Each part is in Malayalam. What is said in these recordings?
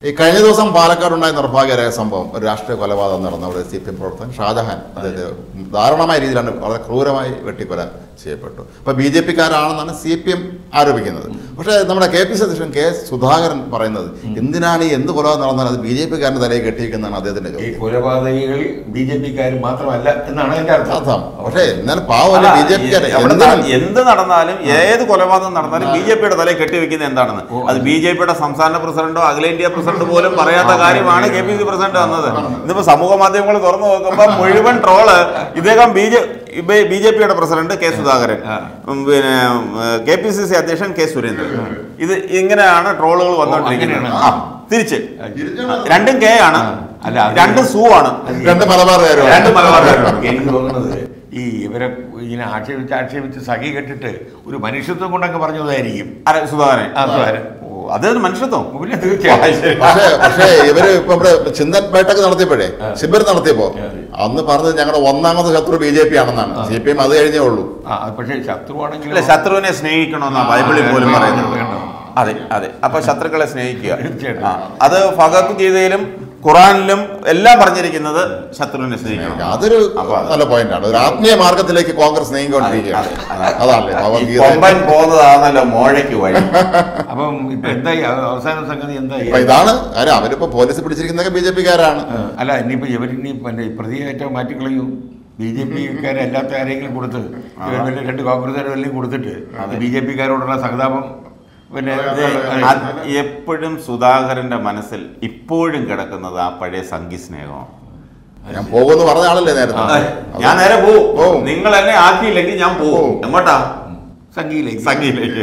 ഈ കഴിഞ്ഞ ദിവസം പാലക്കാടുണ്ടായ നിർഭാഗ്യകരമായ സംഭവം ഒരു രാഷ്ട്രീയ കൊലപാതകം നടന്ന അവിടെ സി പി എം പ്രവർത്തകൻ ഷാജഹാൻ അദ്ദേഹത്തെ ദാരുണമായ രീതിയിലാണ് വളരെ ക്രൂരമായി വെട്ടിക്കൊല ചെയ്യപ്പെട്ടു അപ്പൊ ബി ജെ പിക്കാരാണെന്നാണ് സി പി എം ആരോപിക്കുന്നത് പക്ഷേ നമ്മുടെ കെ പി സി അധ്യക്ഷൻ കെ സുധാകരൻ പറയുന്നത് എന്തിനാണ് ഈ എന്ത് കൊലപാതകം നടന്നാൽ അത് ബി ജെ പിക്കാരൻ്റെ തലയിൽ കെട്ടിയിരിക്കുന്നതാണ് അദ്ദേഹത്തിന്റെ ഈ ചോദ്യം കൊലപാതകികൾ ബി ജെ പിക്കാർ മാത്രമല്ല എന്നാണ് എന്റെ അർത്ഥം അർത്ഥം പക്ഷേ എന്നാലും പാവമല്ല ബി ജെ പിക്കാരെ അവിടെ ന- എന്ത് നടന്നാലും ഏത് കൊലപാതകം നടന്നാലും ബി ജെ പിയുടെ തലയിൽ കെട്ടിവെക്കുന്നത് എന്താണെന്ന് അത് ബി ജെ പിയുടെ സംസ്ഥാന പ്രസിഡന്റോ അഖിലേന്ത്യാ പ്രസിഡന്റ് പോലും പറയാത്ത കാര്യമാണ് കെ പി സി പ്രസിഡന്റ് വന്നത് ഇന്നിപ്പോ സമൂഹ മാധ്യമങ്ങൾ തുറന്നു നോക്കുമ്പോൾ മുഴുവൻ ട്രോള് ഇദ്ദേഹം ബി ജെ ബി ജെ പിയുടെ പ്രസിഡന്റ് കെ സുധാകരൻ ഉം, പിന്നെ കെ പി സി സി അധ്യക്ഷൻ കെ സുരേന്ദ്രൻ ഇത് ഇങ്ങനെയാണ് ട്രോളുകൾ വന്നുകൊണ്ടിരിക്കുന്നത് അങ്ങനെയാണ്. ആ, തിരിച്ച് രണ്ടും കെ ആണ് അല്ല, അത് രണ്ടും സു ആണ് രണ്ട് മലബാറുകാരും രണ്ട് മലബാറുകാരാണ്. എനിക്ക് തോന്നുന്നത് ഈ ഇവരെ ഇങ്ങനെ ആക്ഷേപിച്ച് ആക്ഷേപിച്ച് സഖി കെട്ടിട്ട് ഒരു മനുഷ്യത്വം കൊണ്ടൊക്കെ പറഞ്ഞതായിരിക്കും ആരെ? സുധാകരൻ ആ, സുധാകരൻ. ഓ, അതൊരു മനുഷ്യത്വം പിന്നെ തീർച്ചയായും പക്ഷേ പക്ഷേ ഇവര് ഇപ്പൊ ഇവിടെ ചിന്തൻ ബൈഠക്ക് നടത്തിയപ്പോഴേ ശിബിർ നടത്തിയപ്പോ അന്ന് പറഞ്ഞത് ഞങ്ങളുടെ ഒന്നാമത് ശത്രു ബി ജെ പി ആണെന്നാണ് സി പി എം അത് കഴിഞ്ഞേ ഉള്ളൂ ആ പക്ഷേ ശത്രുവാണെങ്കിൽ അല്ല ശത്രുവിനെ സ്നേഹിക്കണമെന്നാണ് ബൈബിളിൽ പോലും ആ, പറയുന്നത് വേണം. അതെ അതെ അപ്പൊ ശത്രുക്കളെ സ്നേഹിക്കുക തീർച്ചയായിട്ടും. ആ, അത് ഭഗവത്ഗീതയിലും ഖുറാനിലും എല്ലാം പറഞ്ഞിരിക്കുന്നത് ശത്രുവിനെ സ്നേഹിക്കണം അതൊരു അപ്പൊ അത് നല്ല പോയിന്റാണ് ഒരു ആത്മീയ മാർഗത്തിലേക്ക് കോൺഗ്രസ് നീങ്ങിക്കൊണ്ടിരിക്കുകയാണ് അതാണല്ലേ ഈ ഭഗവത്ഗീത കൊമ്പൻ പോകുന്നതാണല്ലോ മോഴയ്ക്ക് വഴി അപ്പം ഇപ്പൊ എന്തായി അവ- അവസാന സംഗതി എന്തായി അപ്പൊ ഇതാണ് കാര്യം അവരിപ്പോ പോലീസ് പിടിച്ചിരിക്കുന്നതൊക്കെ ബി ജെ പിക്കാരാണ് ആ, അല്ല ഇനിയിപ്പോ ഇവരിനി പിന്നെ പ്രതിയായിട്ട് മാറ്റിക്കളയൂ ബി ജെ പിക്കാരെ അല്ലാത്ത ആരെങ്കിലും കൊടുത്ത് ഇവർ വല്ല രണ്ട് കോൺഗ്രസ്സുകാർ വല്ലതും കൊടുത്തിട്ട് ബി ജെ പിക്കാരോടുള്ള സഹതാപം പിന്നെ അത് എപ്പോഴും സുധാകരന്റെ മനസ്സിൽ ഇപ്പോഴും കിടക്കുന്നത് ആ പഴയ സംഘി സ്നേഹമാണ് ഞാൻ പോകുമെന്ന് പറഞ്ഞ ആളല്ലേ നേരത്തെ ഞാൻ നേരെ പോവും പോവും. നിങ്ങൾ എന്നെ ആക്കിയില്ലെങ്കിൽ ഞാൻ പോവും പോവും. എങ്ങോട്ടാ സംഘിയിലേക്ക് സംഘിയിലേക്ക്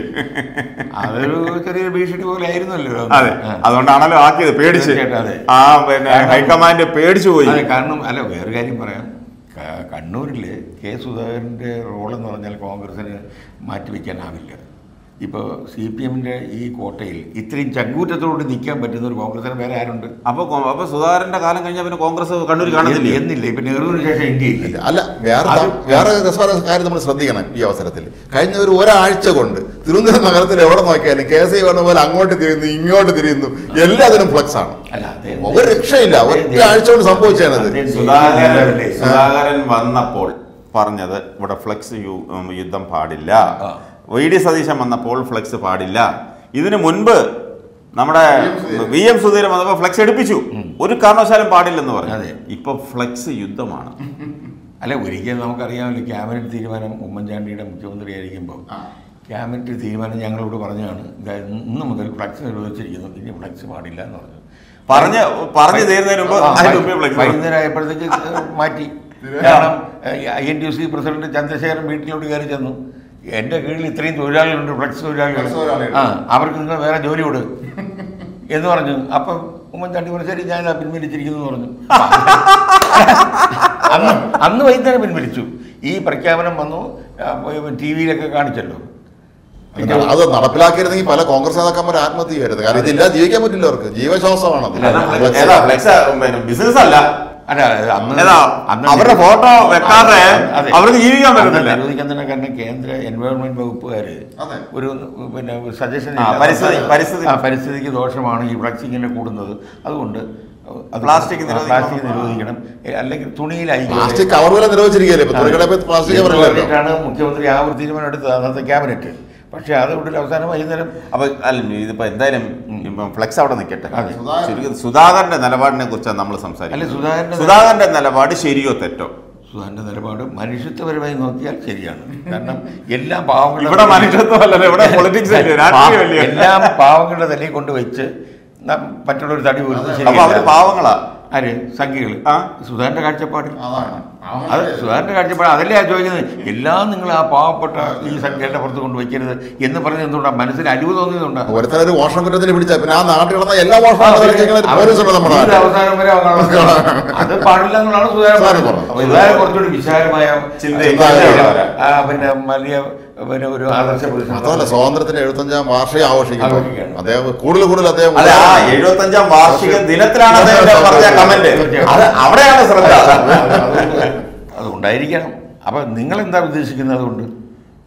അതൊരു ചെറിയൊരു ഭീഷണി പോലെ ആയിരുന്നല്ലോ അതെ അതുകൊണ്ടാണല്ലോ ആക്കിയത് പേടിച്ച് തീർച്ചയായിട്ടും അതെ. ആ പിന്നെ ഹൈക്കമാൻഡ് പേടിച്ചു പോയി അതെ കാരണം അല്ല വേറെ കാര്യം പറയാം ക- കണ്ണൂരിൽ കെ സുധാകരൻ്റെ റോളെന്ന് പറഞ്ഞാൽ കോൺഗ്രസിന് മാറ്റിവെക്കാനാവില്ല ഇപ്പോൾ സി പി എമ്മിൻ്റെ ഈ കോട്ടയിൽ ഇത്രയും ചങ്കൂറ്റത്തോട് നിൽക്കാൻ പറ്റുന്ന ഒരു കോൺഗ്രസിന് വേറെ ആരുണ്ട് അപ്പൊ കോ- അപ്പൊ സുധാകരന്റെ കാലം കഴിഞ്ഞാൽ പിന്നെ കോൺഗ്രസ് കണ്ണൂർ കാണുന്നില്ലേ എന്നില്ല ഇപ്പം നെഹ്റുവിന് ശേഷം ഇന്ത്യയിൽ അല്ല വേറെ ത- വേറെ രസകര കാര്യം നമ്മൾ ശ്രദ്ധിക്കണം ഈ അവസരത്തിൽ കഴിഞ്ഞ ഒരു ഒരാഴ്ച കൊണ്ട് തിരുവനന്തപുരം നഗരത്തിൽ എവിടെ നോക്കിയാലും കെ എസ് ഐ പറഞ്ഞ പോലെ അങ്ങോട്ട് തിരിയുന്നു ഇങ്ങോട്ട് തിരിയുന്നു എല്ലാത്തിനും ഫ്ലക്സ് ആണ് അല്ല അദ്ദേഹം- ഒരു രക്ഷയില്ല ഒറ്റ ആഴ്ച കൊണ്ട് സംഭവിച്ചാണത് അദ്ദേഹം സുധാകരൻ അല്ലേ? സുധാകരൻ വന്നപ്പോൾ പറഞ്ഞത് ഇവിടെ ഫ്ലെക്സ് യു- ഉം, യുദ്ധം പാടില്ല ആ. വൈ ഡി സതീശൻ വന്നപ്പോൾ ഫ്ലെക്സ് പാടില്ല ഇതിനു മുൻപ് നമ്മുടെ വി എം സുധീരൻ വന്നപ്പോൾ ഫ്ലെക്സ് എടുപ്പിച്ചു ഒരു കാരണവശാലും പാടില്ലെന്ന് പറഞ്ഞു അതെ. ഇപ്പൊ ഫ്ലെക്സ് യുദ്ധമാണ് അല്ല ഒരിക്കലും നമുക്കറിയാമല്ലോ ക്യാബിനറ്റ് തീരുമാനം ഉമ്മൻചാണ്ടിയുടെ മുഖ്യമന്ത്രിയായിരിക്കുമ്പോൾ ക്യാബിനറ്റ് തീരുമാനം ഞങ്ങളോട് പറഞ്ഞാണ് ഇതായത് ഇന്ന് മുതൽ ഫ്ലക്സ് നിർവഹിച്ചിരിക്കുന്നു ഇനി ഫ്ലക്സ് പാടില്ല എന്ന് പറഞ്ഞു പറഞ്ഞ് പറഞ്ഞു തീരുന്നതിന് മുമ്പ് അതിന് മുമ്പേ ഫ്ലെക്സ് വൈകുന്നേരം ആയപ്പോഴത്തേക്ക് മാറ്റി കാരണം I N T C president Chandrasekharan വീട്ടിലോട്ട് കയറി ചെന്നു എൻ്റെ കീഴിൽ ഇത്രയും തൊഴിലാളികളുണ്ട് ഫ്ലക്സ് തൊഴിലാളികൾ ഫ്ലക്സ് തൊഴിലാളികൾ. ആ അവർക്ക് നിങ്ങൾ വേറെ ജോലി കൊടു എന്ന് പറഞ്ഞു അപ്പം ഉമ്മൻചാണ്ടി പറഞ്ഞു ശരി ഞാൻ ഇതാ പിൻവലിച്ചിരിക്കുന്നു എന്ന് പറഞ്ഞു അന്ന് അന്ന് വൈകുന്നേരം പിൻവലിച്ചു ഈ പ്രഖ്യാപനം വന്നു ടി വിയിലൊക്കെ കാണിച്ചല്ലോ അത് അത് നടപ്പിലാക്കിയിരുന്നെങ്കിൽ പല കോൺഗ്രസ് നേതാക്കന്മാർ ആത്മഹത്യ ചെയ്യരുത് കാരണം ഇതില്ല ജീവിക്കാൻ പറ്റില്ല അവർക്ക് ജീവശ്വാസമാണത് ഏതാ ഫ്ലെക്സ് ബിസിനസ് അല്ല അല്ല അന്ന് ഏതാ അന്ന് അവരുടെ ഫോട്ടോ വെക്കാതെ അതെ. അവർക്ക് ജീവിക്കാൻ അന്ന് പറ്റുന്നില്ല നിരോധിക്കാൻ തന്നെ കാരണം കേന്ദ്ര എൻവയോൺമെന്റ് വകുപ്പുകാര് അതെ. ഒരു പിന്നെ സജഷൻ ആ, പരിസ്ഥിതി- പരിസ്ഥിതി- പരിസ്ഥിതിക്ക് ദോഷമാണ് ഈ ഫ്ലക്സ് ഇങ്ങനെ കൂടുന്നത് അതുകൊണ്ട് അത് പ്ലാസ്റ്റിക് ആ, നിരോധിക്കണം. പ്ലാസ്റ്റിക് നിരോധിക്കണം എ, അല്ലെങ്കിൽ തുണിയിലായിരിക്കും പ്ലാസ്റ്റിക് കവർ പോലെ നിരോധിച്ചിരിക്കുകയല്ലേ ഇപ്പൊ തുണിക്കടയിൽ പോയി പ്ലാസ്റ്റിക് കവർ ഇല്ലല്ലോ പറഞ്ഞിട്ടാണ് മുഖ്യമന്ത്രി ആ ഒരു തീരുമാനം എടുത്തത് അന്നത്തെ ക്യാബിനറ്റ് പക്ഷേ അത് ഇവിടെ അവസാനം വൈകുന്നേരം അപ്പൊ അല്ല ഇതിപ്പോ എന്തായാലും ഇപ്പം ഫ്ലെക്സ് അവിടെ നിൽക്കട്ടെ അതെ. ചുരുക്കത്തിൽ സുധാകരന്റെ നിലപാടിനെ കുറിച്ചാണ് നമ്മൾ അല്ല സംസാരിക്കുന്നത് സുധാകരന്റെ സുധാകരന്റെ നിലപാട് ശരിയോ തെറ്റോ സുധാകരന്റെ നിലപാട് മനുഷ്യത്വപരമായി നോക്കിയാൽ ശരിയാണ് കാരണം എല്ലാ പാവങ്ങളും ഇവിടെ മനുഷ്യത്വമല്ലല്ലോ ഇവിടെ പൊളിറ്റിക്സ് അല്ലേ രാഷ്ട്രീയമല്ലേ എല്ലാം പാവങ്ങളുടെ തലയിൽ കൊണ്ടുവച്ച് ന- മറ്റുള്ളവർ തടി പോലും അപ്പൊ അവര് പാവങ്ങളാ ആര് സംഖ്യകൾ ആ. സുധാകരന്റെ കാഴ്ചപ്പാടിൽ അതാണ് അത് സുധാകരന്റെ കാഴ്ചപ്പാട് അതല്ലേ ഞാൻ ചോദിക്കുന്നത് എല്ലാം നിങ്ങൾ ആ പാവപ്പെട്ട ഈ സംഖ്യയുടെ പുറത്ത് കൊണ്ട് വയ്ക്കരുത് എന്ന് പറഞ്ഞത് എന്തുകൊണ്ടാണ് മനസ്സിൽ അലിവ് തോന്നിയതുകൊണ്ടാണ് ഒരുത്തനൊരു മോഷണ കുറ്റത്തിന് പിടിച്ചാൽ പിന്നെ ആ നാട്ടിൽ നടന്ന എല്ലാ മോഷണ പോലീസ് ഉണ്ട് നമ്മുടെ ജീവിത നാട്ടിൽ. അവസാനം വരെ അവകാശം. അത് പാടില്ല എന്നുള്ളതാണ് സുധാകരൻ സുധാകരൻ പറഞ്ഞത്. പറഞ്ഞത്. അപ്പൊ സുധാകരൻ കുറച്ചുകൂടി വിശാലമായ ചിന്തയും ചിന്തയും, ആ, പിന്നെ വലിയ പിന്നെ ഒരു ആദർശ പുരുഷൻ മാത്രമല്ല സ്വാതന്ത്ര്യത്തിന്റെ എഴുപത്തഞ്ചാം വാർഷികം ആഘോഷിക്കുമ്പോൾ ആഘോഷിക്കുകയാണ്. അദ്ദേഹം കൂടുതൽ കൂടുതൽ അദ്ദേഹം അതെ ആ എഴുപത്തഞ്ചാം വാർഷിക ദിനത്തിലാണ് അദ്ദേഹം പറഞ്ഞ കമന്റ് അത് അവിടെയാണ് ശ്രദ്ധ അത് ഉണ്ടായിരിക്കണം അപ്പൊ നിങ്ങൾ എന്താ ഉദ്ദേശിക്കുന്നത് അതുകൊണ്ട്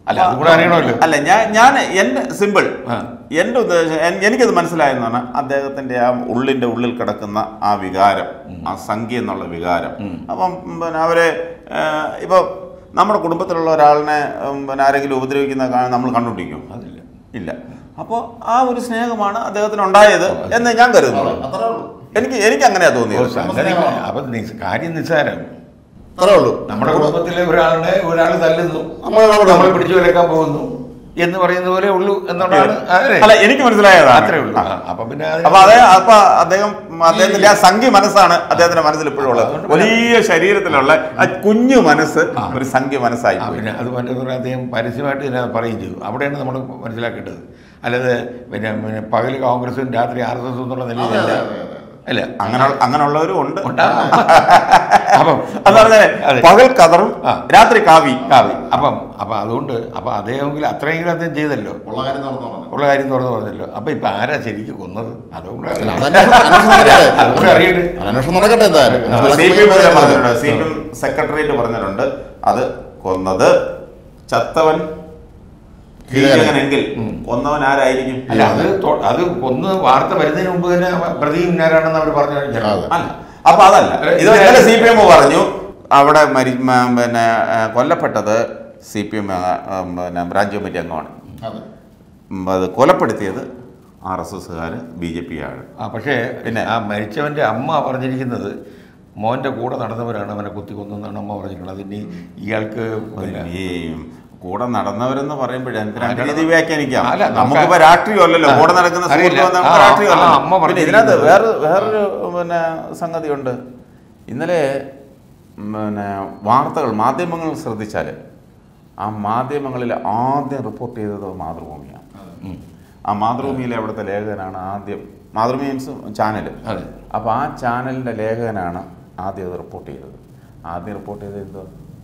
അല്ല അതും കൂടെ അറിയണമല്ലോ അല്ല ഞാൻ ഞാൻ എൻ്റെ സിമ്പിൾ ആ. എൻ്റെ ഉദ്ദേശം എൻ- എനിക്കത് മനസ്സിലായെന്ന് പറഞ്ഞാൽ അദ്ദേഹത്തിൻ്റെ ആ ഉള്ളിൻ്റെ ഉള്ളിൽ കിടക്കുന്ന ആ വികാരം ആ സംഖ്യ എന്നുള്ള വികാരം അപ്പം പിന്നെ അവരെ ഇപ്പോൾ നമ്മുടെ കുടുംബത്തിലുള്ള ഒരാളിനെ ഉം, പിന്നെ ആരെങ്കിലും ഉപദ്രവിക്കുന്ന കാ- നമ്മൾ കണ്ടുപിടിക്കും അതില്ല ഇല്ല അപ്പോൾ ആ ഒരു സ്നേഹമാണ് അദ്ദേഹത്തിന് ഉണ്ടായത് എന്ന് ഞാൻ കരുതുന്നു അത്രേ ഉള്ളൂ എനിക്ക് എനിക്ക് അങ്ങനെയാ ഓ, തോന്നിയത് സംഗതി അപ്പൊ നിസ്- കാര്യം നിസ്സാരം അത്രേ ഉള്ളൂ നമ്മുടെ കുടുംബത്തിലെ ഒരാളിനെ ഒരാൾ തല്ലുന്നു നമ്മൾ ഇടപെടുന്നു. നമ്മൾ പിടിച്ചു വിലക്കാൻ പോകുന്നു എന്ന് പറയുന്ന പോലെ ഉള്ളൂ എന്നുള്ളതാണ് അതെ. അല്ല എനിക്ക് മനസ്സിലായതാണ് അത്രേ ഉള്ളൂ ആ. ആ, അപ്പൊ പിന്നെ അതിന് അപ്പൊ അതേ അപ്പൊ അദ്ദേഹം അദ്ദേഹത്തിന്റെ ആ സംഖ്യ മനസ്സാണ് അദ്ദേഹത്തിന്റെ മനസ്സിൽ ഇപ്പോഴും ഉള്ളത് അതുകൊണ്ട് വലിയ ശരീരത്തിലുള്ള ആ കുഞ്ഞു മനസ്സ് ആ. ഒരു സംഖ്യ മനസ്സായി ആ, പോയി. പിന്നെ അത് പറഞ്ഞ അദ്ദേഹം പരസ്യമായിട്ട് ഇതിനെ പറയുകയും ചെയ്തു അവിടെയാണ് നമ്മൾ മനസ്സിലാക്കേണ്ടത് അല്ലാതെ പിന്നെ പിന്നെ പകൽ കോൺഗ്രസും രാത്രി ആർ എസ് എസ് എന്നുള്ള നിലയിലല്ല അതെ, അതെ, അതെ. അല്ല അങ്ങനെ അങ്ങനെയുള്ളവരും ഉണ്ട് ഉണ്ടാകും. അപ്പം അത് പറഞ്ഞാൽ അതെ. പകൽ കതറും ആ. രാത്രി കാവി കാവി അപ്പം അപ്പം അതുകൊണ്ട് അപ്പം അദ്ദേഹമെങ്കിലും അത്രയെങ്കിലും അദ്ദേഹം ചെയ്തല്ലോ ഉള്ള കാര്യം തുറന്നു പറഞ്ഞു ഉള്ള കാര്യം തുറന്നു പറഞ്ഞല്ലോ അപ്പം ഇപ്പം ആരാ ശരിക്കും കൊന്നത് അതുകൊണ്ട് അല്ല, അതന്വേഷണം അന്വേഷണം നടക്കട്ടെ. അതുകൂടെ അറിയട്ടെ അന്വേഷണം നടക്കട്ടെ എന്തായാലും സി പി എം പറഞ്ഞിട്ടുണ്ട് സി പി എം സെക്രട്ടേറിയറ്റ് പറഞ്ഞിട്ടുണ്ട് അത് കൊന്നത് ചത്തവൻ കീഴകനെങ്കിൽ കൊന്നവൻ ആരായിരിക്കും അല്ല അത് തൊ- അത് ഒന്ന് വാർത്ത വരുന്നതിന് മുമ്പ് തന്നെ പ്രതി ഇന്നാരാണെന്ന് അവർ പറഞ്ഞു കഴിഞ്ഞാൽ അതെ. അല്ല അപ്പൊ അതല്ല ഇത് ഇന്നലെ സി പി എം പറഞ്ഞു അവിടെ മരി മ- പിന്നെ ആ, കൊല്ലപ്പെട്ടത് സി പി എം പിന്നെ ബ്രാഞ്ച് കമ്മിറ്റി അംഗമാണ് അതെ. ഉം, അത് കൊലപ്പെടുത്തിയത് ആർ എസ് എസ്സുകാർ ബി ജെ പി ആണ് ആ പക്ഷേ പിന്നെ? പിന്നെ ആ മരിച്ചവന്റെ അമ്മ പറഞ്ഞിരിക്കുന്നത് മോന്റെ കൂടെ നടന്നവരാണ് അവനെ കുത്തി കൊന്നെന്നാണ് അമ്മ പറഞ്ഞിട്ടുള്ളത് ഇനി ഇയാൾക്ക് പിന്നെ ഈ കൂടെ നടന്നവരെന്ന് പറയുമ്പോഴേ നമുക്ക് രണ്ട് അല്ല, രീതി വ്യാഖ്യാനിക്കാം അല്ല, നമുക്ക് നമുക്കിപ്പോ രാഷ്ട്രീയമല്ലല്ലോ കൂടെ നടക്കുന്ന അറിയില്ല. സുഹൃത്ത് നമുക്ക് ആ, രാഷ്ട്രീയമല്ലല്ലോ. ആ, അമ്മ പിന്നെ ഇതിനകത്ത് പറഞ്ഞിരിക്കുന്നത്. വേറെ വേറൊരു പിന്നെ സംഗതിയുണ്ട് ഇന്നലെ പിന്നെ വാർത്തകൾ മാധ്യമങ്ങൾ ശ്രദ്ധിച്ചാൽ ആ മാധ്യമങ്ങളിൽ ആദ്യം റിപ്പോർട്ട് ചെയ്തത് മാതൃഭൂമിയാണ് ഉം. ആ മാതൃഭൂമിയിലെ അവിടുത്തെ ലേഖകനാണ് ആദ്യം മാതൃഭൂമി മീൻസ് ചാനൽ അതെ അപ്പോൾ ആ ചാനലിൻ്റെ ലേഖകനാണ് ആദ്യം അത് റിപ്പോർട്ട് ചെയ്തത് ആദ്യം റിപ്പോർട്ട് ചെയ്തത് എന്തോ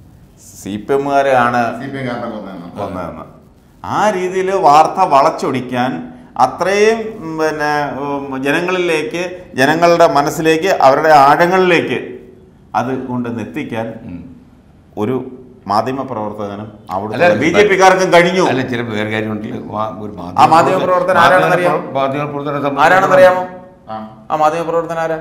സി പി എമ്മുകാരാണ് സി പി എം കാരനെ കൊന്നതെന്ന്. കൊന്നതെന്ന് ആ രീതിയിൽ വാർത്ത വളച്ചൊടിക്കാൻ അത്രയും ഉം, പിന്നെ ഉം, ജനങ്ങളിലേക്ക് ജനങ്ങളുടെ മനസ്സിലേക്ക് അവരുടെ ആഴങ്ങളിലേക്ക് അത് കൊണ്ട് എത്തിക്കാൻ ഒരു മാധ്യമ പ്രവർത്തകനും അവിടെ അല്ല, ബി ജെ പിക്കാർക്കും കഴിഞ്ഞു അല്ല ചില വേറെ കാര്യമുണ്ടല്ലോ വാ- ഒരു ആ മാധ്യമ പ്രവർത്തകൻ ആരാണെന്ന് അറിയാമോ? മാധ്യമ പ്രവർത്തകനെ സംബന്ധിച്ച് ആരാണെന്നറിയാമോ ആ. ആ മാധ്യമ പ്രവർത്തകൻ ആരാ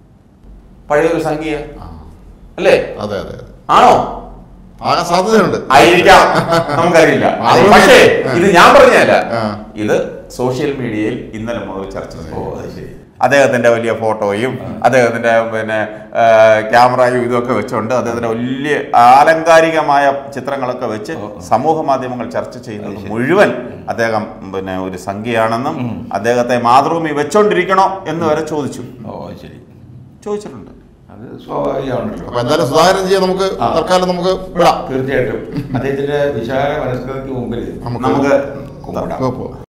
പഴയൊരു സംഖ്യ ആ. അല്ലേ അതെ അതെ അതെ ആണോ ആകാൻ സാധ്യതയുണ്ട് ആയിരിക്കാം നമുക്കറിയില്ല അത് പക്ഷേ ഇത് ഞാൻ പറഞ്ഞതല്ല ആ. ഇത് സോഷ്യൽ മീഡിയയിൽ ഇന്നലെ മുതൽ ചർച്ച ചെയ്തു. ഓ അത് ശരി അദ്ദേഹത്തിന്റെ വലിയ ഫോട്ടോയും അദ്ദേഹത്തിന്റെ പിന്നെ ആ, ക്യാമറയും ഇതൊക്കെ വെച്ചുകൊണ്ട് അദ്ദേഹത്തിന്റെ വലിയ ആലങ്കാരികമായ ചിത്രങ്ങളൊക്കെ വെച്ച് സമൂഹ മാധ്യമങ്ങൾ ചർച്ച ചെയ്യുന്നത് മുഴുവൻ അദ്ദേഹം പിന്നെ ഒരു സംഖ്യയാണെന്നും അദ്ദേഹത്തെ മാതൃഭൂമി വെച്ചോണ്ടിരിക്കണോ എന്ന് വരെ ചോദിച്ചു ഓ അത് ശരി ചോദിച്ചിട്ടുണ്ട് അത് സ്വാഭാവികമാണല്ലോ അപ്പൊ എന്തായാലും സുധാകരൻ ചെയ്യാൻ നമുക്ക് തൽക്കാലം നമുക്ക് വിടാം തീർച്ചയായിട്ടും അദ്ദേഹത്തിന്റെ വിശാല മനസ്കതയ്ക്ക് മുമ്പിൽ നമുക്ക് നമുക്ക് കുമ്പിടാം ഇപ്പൊ പോ-